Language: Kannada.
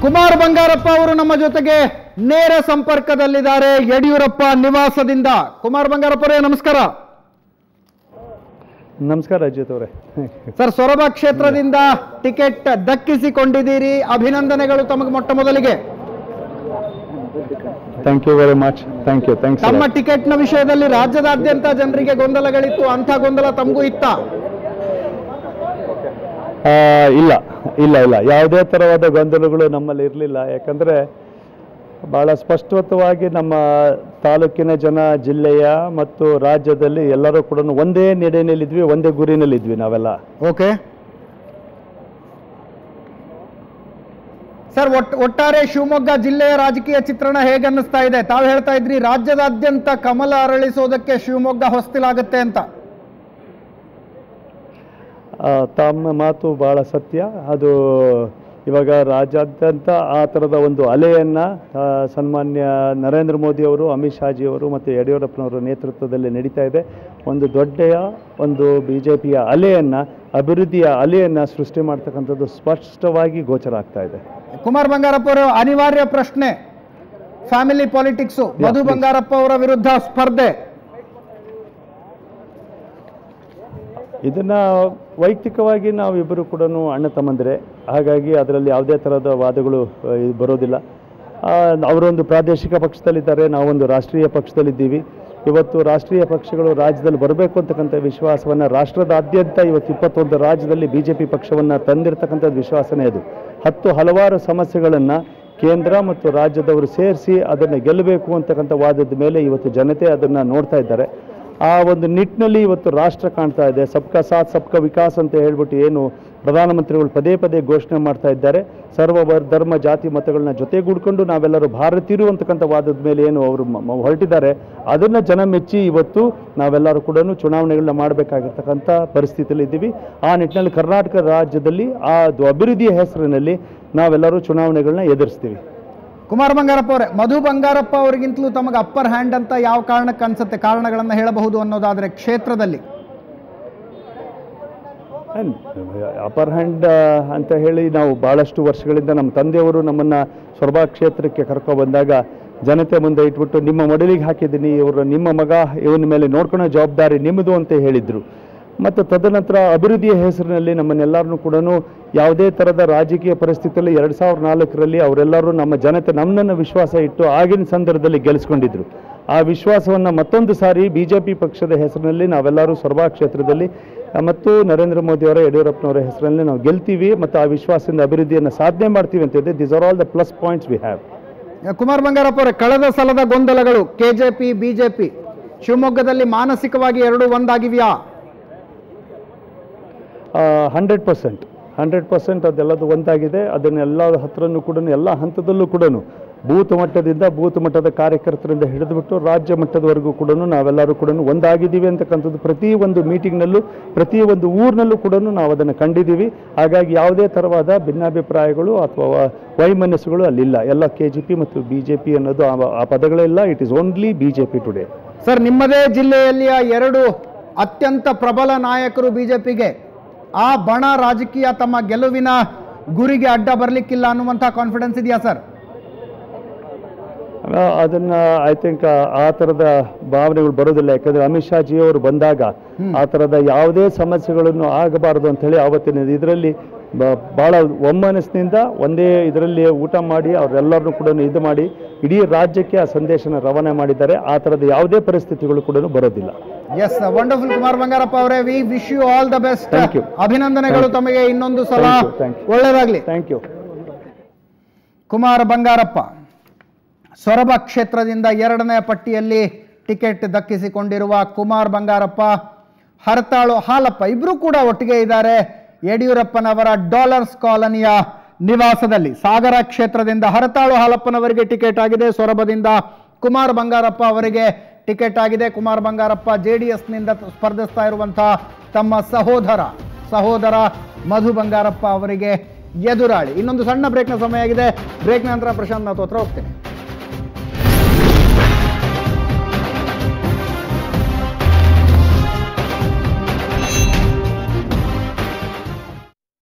ಕುಮಾರ್ ಬಂಗಾರಪ್ಪ ಅವರು ನಮ್ಮ ಜೊತೆಗೆ ನೇರ ಸಂಪರ್ಕದಲ್ಲಿದ್ದಾರೆ ಯಡಿಯೂರಪ್ಪ ನಿವಾಸದಿಂದ ಕುಮಾರ್ ಬಂಗಾರಪ್ಪ ಅವರೇ ನಮಸ್ಕಾರ ನಮಸ್ಕಾರ ಅಜಿತ್ ಅವರೇ ಸರ್ ಸೊರಬ ಕ್ಷೇತ್ರದಿಂದ ಟಿಕೆಟ್ ದಕ್ಕಿಸಿಕೊಂಡಿದ್ದೀರಿ ಅಭಿನಂದನೆಗಳು ತಮಗೆ ಮೊಟ್ಟ ಮೊದಲಿಗೆ thank you very much thank you thanks ತಮ್ಮ ಟಿಕೆಟ್ನ ವಿಷಯದಲ್ಲಿ ರಾಜ್ಯದಾದ್ಯಂತ ಜನರಿಗೆ ಗೊಂದಲಗಳಿತ್ತು ಅಂಥ ಗೊಂದಲ ತಮಗೂ ಇತ್ತ ಇಲ್ಲ ಇಲ್ಲ ಇಲ್ಲ ಯಾವುದೇ ಥರವಾದ ಗೊಂದಲಗಳು ನಮ್ಮಲ್ಲಿ ಇರಲಿಲ್ಲ ಯಾಕಂದರೆ ಭಾಳ ಸ್ಪಷ್ಟವಾಗಿ ನಮ್ಮ ತಾಲೂಕಿನ ಜನ ಜಿಲ್ಲೆಯ ಮತ್ತು ರಾಜ್ಯದಲ್ಲಿ ಎಲ್ಲರೂ ಕೂಡ ಒಂದೇ ನಡೆಯಲ್ಲಿದ್ವಿ ಒಂದೇ ಗುರಿನಲ್ಲಿದ್ವಿ ನಾವೆಲ್ಲ ಓಕೆ ಸರ್ ಒಟ್ ಒಟ್ಟಾರೆ ಶಿವಮೊಗ್ಗ ಜಿಲ್ಲೆಯ ರಾಜಕೀಯ ಚಿತ್ರಣ ಹೇಗೆ ಅನ್ನಿಸ್ತಾ ಇದೆ ತಾವು ಹೇಳ್ತಾ ಇದ್ರಿ ರಾಜ್ಯದಾದ್ಯಂತ ಕಮಲ ಅರಳಿಸೋದಕ್ಕೆ ಶಿವಮೊಗ್ಗ ಹೊಸ್ತಿಲಾಗುತ್ತೆ ಅಂತ ಆ, ತಮ್ಮ ಮಾತು ಭಾಳ ಸತ್ಯ ಅದು ಇವಾಗ ರಾಜ್ಯಾದ್ಯಂತ ಆ ಥರದ ಒಂದು ಅಲೆಯನ್ನು ಸನ್ಮಾನ್ಯ ನರೇಂದ್ರ ಮೋದಿಯವರು ಅಮಿತ್ ಶಾಜಿಯವರು ಮತ್ತು ಯಡಿಯೂರಪ್ಪನವರ ನೇತೃತ್ವದಲ್ಲಿ ನಡೀತಾ ಇದೆ ಒಂದು ದೊಡ್ಡೆಯ ಒಂದು ಬಿ ಜೆ ಪಿಯ ಅಲೆಯನ್ನು ಅಭಿವೃದ್ಧಿಯ ಅಲೆಯನ್ನು ಸೃಷ್ಟಿ ಮಾಡ್ತಕ್ಕಂಥದ್ದು ಸ್ಪಷ್ಟವಾಗಿ ಗೋಚರ ಆಗ್ತಾ ಇದೆ ಕುಮಾರ್ ಬಂಗಾರಪ್ಪ ಅವರು ಅನಿವಾರ್ಯ ಪ್ರಶ್ನೆ family politics Madhu please. Bangarappa ಅವರ ವಿರುದ್ಧ ಸ್ಪರ್ಧೆ ಇದನ್ನ ವೈಯಕ್ತಿಕವಾಗಿ ನಾವು ಇಬ್ಬರು ಕೂಡ ಅಣ್ಣ ತಮ್ಮಂದಿರೆ ಹಾಗಾಗಿ ಅದರಲ್ಲಿ ಯಾವುದೇ ಥರದ ವಾದಗಳು ಆ, ಇದು ಬರೋದಿಲ್ಲ ಆ, ಅವರೊಂದು ಪ್ರಾದೇಶಿಕ ಪಕ್ಷದಲ್ಲಿದ್ದಾರೆ ನಾವೊಂದು ರಾಷ್ಟ್ರೀಯ ಪಕ್ಷದಲ್ಲಿದ್ದೀವಿ ಇವತ್ತು ರಾಷ್ಟ್ರೀಯ ಪಕ್ಷಗಳು ರಾಜ್ಯದಲ್ಲಿ ಬರಬೇಕು ಅಂತಕ್ಕಂಥ ವಿಶ್ವಾಸವನ್ನು ರಾಷ್ಟ್ರದಾದ್ಯಂತ ಇವತ್ತು ಇಪ್ಪತ್ತೊಂದು ರಾಜ್ಯದಲ್ಲಿ ಬಿ ಜೆ ಪಿ ಪಕ್ಷವನ್ನು ತಂದಿರತಕ್ಕಂಥದ್ದು ವಿಶ್ವಾಸನೇ ಅದು ಹತ್ತು ಹಲವಾರು ಸಮಸ್ಯೆಗಳನ್ನು ಕೇಂದ್ರ ಮತ್ತು ರಾಜ್ಯದವರು ಸೇರಿಸಿ ಅದನ್ನು ಗೆಲ್ಲಬೇಕು ಅಂತಕ್ಕಂಥ ವಾದದ ಮೇಲೆ ಇವತ್ತು ಜನತೆ ಅದನ್ನು ನೋಡ್ತಾ ಇದ್ದಾರೆ ಆ ಒಂದು ನಿಟ್ಟಿನಲ್ಲಿ ಇವತ್ತು ರಾಷ್ಟ್ರ ಕಾಣ್ತಾ ಇದೆ ಸಬ್ಕಾ ಸಾಥ್ ಸಬ್ಕಾ ವಿಕಾಸ್ ಅಂತ ಹೇಳ್ಬಿಟ್ಟು ಏನು ಪ್ರಧಾನಮಂತ್ರಿಗಳು ಪದೇ ಪದೇ ಘೋಷಣೆ ಮಾಡ್ತಾ ಇದ್ದಾರೆ ಸರ್ವ ವರ್- ಧರ್ಮ ಜಾತಿ ಮತಗಳನ್ನ ಜೊತೆಗೂಡ್ಕೊಂಡು ನಾವೆಲ್ಲರೂ ಭಾರತೀಯರು ಅಂತಕ್ಕಂಥ ವಾದದ ಮೇಲೆ ಏನು ಅವರು ಮ- ಮ- ಹೊರಟಿದ್ದಾರೆ ಅದನ್ನು ಜನ ಮೆಚ್ಚಿ ಇವತ್ತು ನಾವೆಲ್ಲರೂ ಕೂಡ ಚುನಾವಣೆಗಳನ್ನ ಮಾಡಬೇಕಾಗಿರ್ತಕ್ಕಂಥ ಪರಿಸ್ಥಿತಿಯಲ್ಲಿ ಇದ್ದೀವಿ ಆ ನಿಟ್ಟಿನಲ್ಲಿ ಕರ್ನಾಟಕ ರಾಜ್ಯದಲ್ಲಿ ಆ ಅದು ಅಭಿವೃದ್ಧಿಯ ಹೆಸರಿನಲ್ಲಿ ನಾವೆಲ್ಲರೂ ಚುನಾವಣೆಗಳನ್ನ ಎದುರಿಸ್ತೀವಿ ಕುಮಾರ್ ಬಂಗಾರಪ್ಪ ಅವರೇ ಮಧು ಬಂಗಾರಪ್ಪ ಅವರಿಗಿಂತಲೂ ತಮಗೆ ಅಪ್ಪರ್ ಹ್ಯಾಂಡ್ ಅಂತ ಯಾವ ಕಾರಣಕ್ಕೆ ಅನ್ಸುತ್ತೆ ಕಾರಣಗಳನ್ನು ಹೇಳಬಹುದು ಅನ್ನೋದಾದ್ರೆ ಕ್ಷೇತ್ರದಲ್ಲಿ ಅಪರ್ ಹ್ಯಾಂಡ್ ಅಂತ ಹೇಳಿ ನಾವು ಭಾಳಷ್ಟು ವರ್ಷಗಳಿಂದ ನಮ್ಮ ತಂದೆಯವರು ನಮ್ಮನ್ನು ಸೊರಬಾ ಕ್ಷೇತ್ರಕ್ಕೆ ಕರ್ಕೊ ಬಂದಾಗ ಜನತೆ ಮುಂದೆ ಇಟ್ಬಿಟ್ಟು ನಿಮ್ಮ ಮಡಲಿಗೆ ಹಾಕಿದ್ದೀನಿ ಇವರು ನಿಮ್ಮ ಮಗ ಇವನ ಮೇಲೆ ನೋಡ್ಕೊಳ್ಳೋ ಜವಾಬ್ದಾರಿ ನಿಮ್ಮದು ಅಂತ ಹೇಳಿದರು ಮತ್ತು ತದನಂತರ ಅಭಿವೃದ್ಧಿಯ ಹೆಸರಿನಲ್ಲಿ ನಮ್ಮನ್ನೆಲ್ಲರನ್ನೂ ಕೂಡ ಯಾವುದೇ ಥರದ ರಾಜಕೀಯ ಪರಿಸ್ಥಿತಿಯಲ್ಲಿ ಎರಡು ಸಾವಿರದ ನಾಲ್ಕರಲ್ಲಿ ಅವರೆಲ್ಲರೂ ನಮ್ಮ ಜನತೆ ನಮ್ಮನ್ನು ವಿಶ್ವಾಸ ಇಟ್ಟು ಆಗಿನ ಸಂದರ್ಭದಲ್ಲಿ ಗೆಲ್ಲಿಸ್ಕೊಂಡಿದ್ರು ಆ ವಿಶ್ವಾಸವನ್ನು ಮತ್ತೊಂದು ಸಾರಿ ಬಿ ಜೆ ಪಿ ಪಕ್ಷದ ಹೆಸರಿನಲ್ಲಿ ನಾವೆಲ್ಲರೂ ಸೊರಬಾ ಕ್ಷೇತ್ರದಲ್ಲಿ ಆ, ಮತ್ತು ನರೇಂದ್ರ ಮೋದಿಯವರ ಯಡಿಯೂರಪ್ಪನವರ ಹೆಸರಲ್ಲಿ ನಾವು ಗೆಲ್ತೀವಿ ಮತ್ತು ಆ ವಿಶ್ವಾಸದಿಂದ ಅಭಿವೃದ್ಧಿಯನ್ನು ಸಾಧನೆ ಮಾಡ್ತೀವಿ ಅಂತ ಇದೆ this are all the plus points we have Kumar Bangarappa ಅವರೇ ಕಳೆದ ಸಲದ ಗೊಂದಲಗಳು ಕೆಜೆಪಿ ಬಿಜೆಪಿ ಶಿವಮೊಗ್ಗದಲ್ಲಿ ಮಾನಸಿಕವಾಗಿ ಎರಡು ಒಂದಾಗಿವೆಯಾ ಹಂಡ್ರೆಡ್ ಪರ್ಸೆಂಟ್ ಹಂಡ್ರೆಡ್ ಪರ್ಸೆಂಟ್ ಅದೆಲ್ಲದು ಒಂದಾಗಿದೆ ಅದನ್ನೆಲ್ಲ ಹತ್ರನೂ ಕೂಡ ಎಲ್ಲ ಹಂತದಲ್ಲೂ ಕೂಡ ಬೂತ್ ಮಟ್ಟದಿಂದ ಬೂತ್ ಮಟ್ಟದ ಕಾರ್ಯಕರ್ತರಿಂದ ಹಿಡಿದುಬಿಟ್ಟು ರಾಜ್ಯ ಮಟ್ಟದವರೆಗೂ ಕೂಡ ನಾವೆಲ್ಲರೂ ಕೂಡ ಒಂದಾಗಿದ್ದೀವಿ ಅಂತಕ್ಕಂಥದ್ದು ಪ್ರತಿ ಒಂದು ಮೀಟಿಂಗ್ನಲ್ಲೂ ಪ್ರತಿ ಒಂದು ಊರಿನಲ್ಲೂ ಕೂಡ ನಾವು ಅದನ್ನು ಕಂಡಿದ್ದೀವಿ ಹಾಗಾಗಿ ಯಾವುದೇ ಥರವಾದ ಭಿನ್ನಾಭಿಪ್ರಾಯಗಳು ಅಥವಾ ವೈಮನಸ್ಸುಗಳು ಅಲ್ಲಿಲ್ಲ ಎಲ್ಲ ಕೆ ಜಿ ಪಿ ಮತ್ತು ಬಿ ಜೆ ಪಿ ಅನ್ನೋದು ಆ- ಆ ಪದಗಳೆಲ್ಲ it is only B J P today sir ನಿಮ್ಮದೇ ಜಿಲ್ಲೆಯಲ್ಲಿಯ ಎರಡು ಅತ್ಯಂತ ಪ್ರಬಲ ನಾಯಕರು ಬಿಜೆಪಿಗೆ ಆ ಬಣ ರಾಜಕೀಯ ತಮ್ಮ ಗೆಲುವಿನ ಗುರಿಗೆ ಅಡ್ಡ ಬರಲಿಕ್ಕಿಲ್ಲ ಅನ್ನುವಂಥ ಕಾನ್ಫಿಡೆನ್ಸ್ ಇದೆಯಾ ಸರ್ ಆ, ಅದನ್ನ ಐ ಥಿಂಕ್ ಆ ಥರದ ಭಾವನೆಗಳು ಬರೋದಿಲ್ಲ ಯಾಕಂದ್ರೆ ಅಮಿತ್ ಶಾ ಜಿ ಅವರು ಬಂದಾಗ ಆ ಥರದ ಯಾವುದೇ ಸಮಸ್ಯೆಗಳನ್ನು ಆಗಬಾರದು ಅಂತ ಹೇಳಿ ಆವತ್ತಿನ ಇದರಲ್ಲಿ ಭಾಳ ಒಮ್ಮನಸ್ಸಿನಿಂದ ಒಂದೇ ಇದರಲ್ಲಿ ಊಟ ಮಾಡಿ ಅವರೆಲ್ಲರನ್ನೂ ಕೂಡ ಇದು ಮಾಡಿ ಇಡೀ ರಾಜ್ಯಕ್ಕೆ ಆ ಸಂದೇಶನ ರವಾನೆ ಮಾಡಿದ್ದಾರೆ ಆ ಥರದ ಯಾವುದೇ ಪರಿಸ್ಥಿತಿಗಳು ಕೂಡ ಬರೋದಿಲ್ಲ ಎಸ್ ವಂಡರ್ಫುಲ್ ಕುಮಾರ್ ಬಂಗಾರಪ್ಪ ಅವರೇ we wish you all the best Thank you. ಅಭಿನಂದನೆಗಳು Thank you. ತಮಗೆ ಇನ್ನೊಂದು ಸಲ Thank you, thank you. ಒಳ್ಳೆಯದಾಗಲಿ ಥ್ಯಾಂಕ್ ಯು ಕುಮಾರ ಬಂಗಾರಪ್ಪ ಸೊರಬ ಕ್ಷೇತ್ರದಿಂದ ಎರಡನೇ ಪಟ್ಟಿಯಲ್ಲಿ ಟಿಕೆಟ್ ದಕ್ಕಿಸಿಕೊಂಡಿರುವ ಕುಮಾರ್ ಬಂಗಾರಪ್ಪ ಹರತಾಳು ಹಾಲಪ್ಪ ಇಬ್ರು ಕೂಡ ಒಟ್ಟಿಗೆ ಇದ್ದಾರೆ ಯಡಿಯೂರಪ್ಪನವರ ಡಾಲರ್ಸ್ ಕಾಲನಿಯ ನಿವಾಸದಲ್ಲಿ ಸಾಗರ ಕ್ಷೇತ್ರದಿಂದ ಹರತಾಳು ಹಾಲಪ್ಪನವರಿಗೆ ಟಿಕೆಟ್ ಆಗಿದೆ ಸೊರಬದಿಂದ ಕುಮಾರ್ ಬಂಗಾರಪ್ಪ ಅವರಿಗೆ ಟಿಕೆಟ್ ಆಗಿದೆ ಕುಮಾರ್ ಬಂಗಾರಪ್ಪ ಜೆ ಡಿ ಎಸ್ನಿಂದ ಸ್ಪರ್ಧಿಸ್ತಾ ಇರುವಂತಹ ತಮ್ಮ ಸಹೋದರ ಸಹೋದರ ಮಧು ಬಂಗಾರಪ್ಪ ಅವರಿಗೆ ಎದುರಾಳಿ ಇನ್ನೊಂದು ಸಣ್ಣ ಬ್ರೇಕ್ನ ಸಮಯ ಆಗಿದೆ ಬ್ರೇಕ್ ನಂತರ ಪ್ರಶಾಂತ್ ನಾಥ್ ಹತ್ರ ಹೋಗ್ತೇನೆ